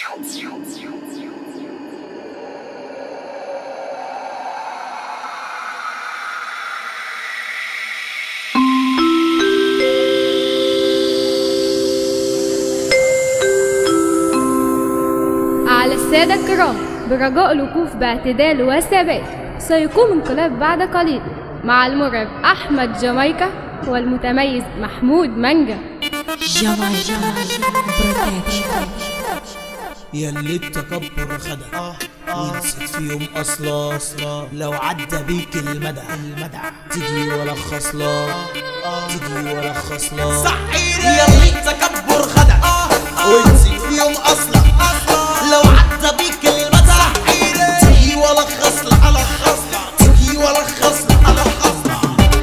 على السادة الكرام برجاء الوقوف باعتدال وثبات سيقوم انقلاب بعد قليل مع المرعب أحمد جامايكا والمتميز محمود مانجا جمايكا بروتكشن يلي التكبر خدع ونسيت فيهم اصلا لو عدى بيك المدى المدى تيجي ولا خصلا تيجي ولا خصلا صحيح يلي التكبر خدع ونسيت فيهم اصلا لو عدى بيك المدى تجي ولا خصلة على خصلة تجي ولا خصلة على خصلة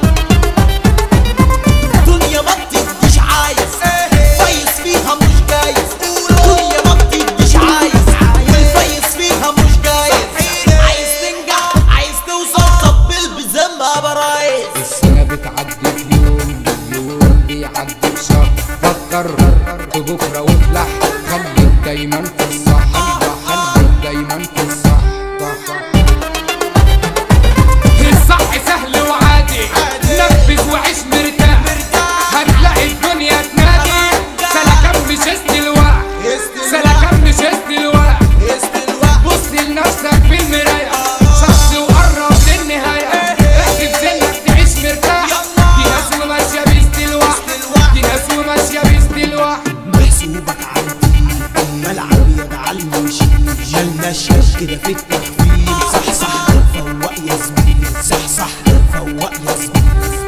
دنيا ما بتديش عايز فايز فيها مش جايز دنيا ما بتديش عايز والفايز فيها مش جايز عايز تنجح عايز توصل طب بذنبها برايز السنة بتعدي في يوم اليوم بيعدي بشهر فكر في بكرة وافلح خليك دايما في الصح خليك دايما في الصح الصح سهل وعادي نفذ وعيش مرتاح هتلاقي الدنيا تنادي سلكان مش استلواء سلكان مش استلواء بص لنفسك في المراية شخص وقرب للنهاية احسب سنك تعيش مرتاح دي ناس وماشية باستلواء دي ناس وماشية باستلواء محسوبك عندي ملعب يد على المشي ملناش كده في التخفيل صح صح فوق يا زميل صح صح فوق يا زميل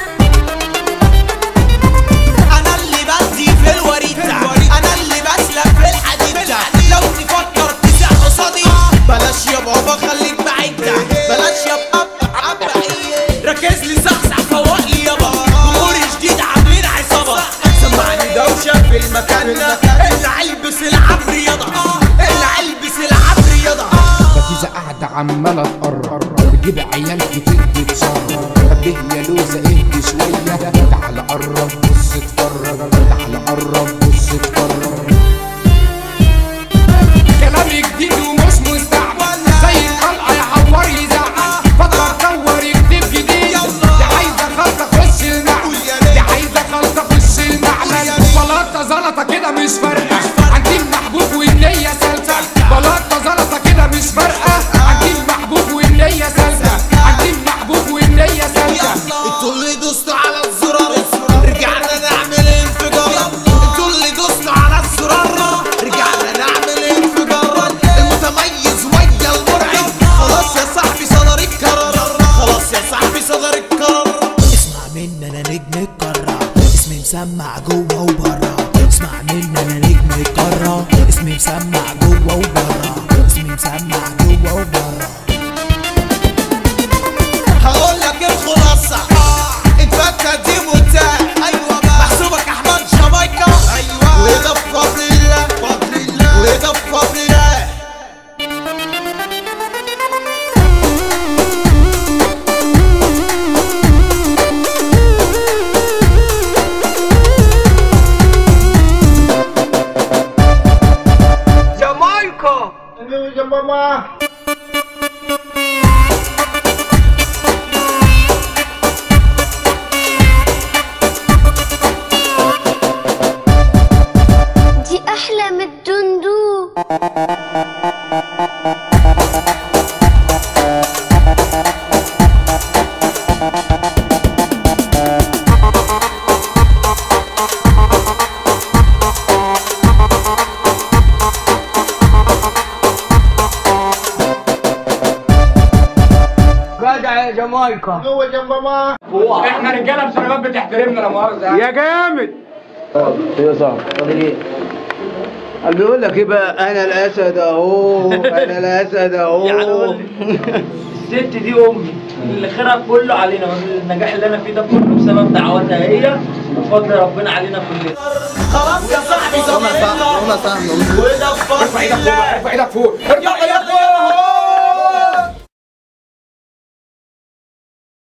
انا اللي بدي في الوريد ده انا اللي بسلك في الحديد ده لو تفكر تسع قصادي بلاش يا بابا خليك بعيد ده بلاش يا بابا بعيد ركز لي صحصح فوق لي يابا جمهور جديد عاملين عصابة سمعني دوشة في المكان ده اللي هيلبس العب رياضة اللي هيلبس العب رياضة بتيجة قاعدة عمالة تقرر تجيب عيال كتير بتشرر طب ايه يا لوزة اهدي شوية تعال قرب بص اتفرج تعال قرب بص اتفرج كلام جديد ومش مستعمل زي الطلقة يحور يزعل فكر دور يكتب جديد دي عايزة خلطة خش المعمل دي عايزة خلطة خش المعمل بلاطة زلطة كده مش فارقة عندي المحبوب والنية سالكة بلاطة زلطة كده مش فارقة عندي المحبوب والنية سالكة عندي المحبوب والنية سالكة انتوا اللي دوستوا على الزرار رجعنا نعمل انفجار انتوا اللي دوستوا على الزرار رجعنا نعمل انفجار المتميز ويا المرعب خلاص يا صاحبي صدر القرار خلاص يا صاحبي صدر القرار اسمع مني انا نجم القارة اسمي مسمع جوه وبره اسمع مني انا نجم القارة اسمي مسمع جوه وبره اسمي مسمع جوه وبره هقول لك الخلاصة اتفتى دي متاع ايوه بقى محسوبك احمد جامايكا ايوه وده بفضل الله بفضل الله وده بفضل الله دي أحلى من الدندو احنا رجالة بسلامات بتحترمنا لا مؤاخذة يا جامد ايه صح فاضل ايه قال بيقول لك ايه بقى انا الاسد اهو انا الاسد اهو الست دي امي اللي خيرها كله علينا النجاح اللي انا فيه ده كله بسبب دعواتها هي وفضل ربنا علينا كلنا خلاص يا صاحبي صدر الله وده بفضل الله ارفع ايدك فوق ارفع ايدك فوق ارفع ايدك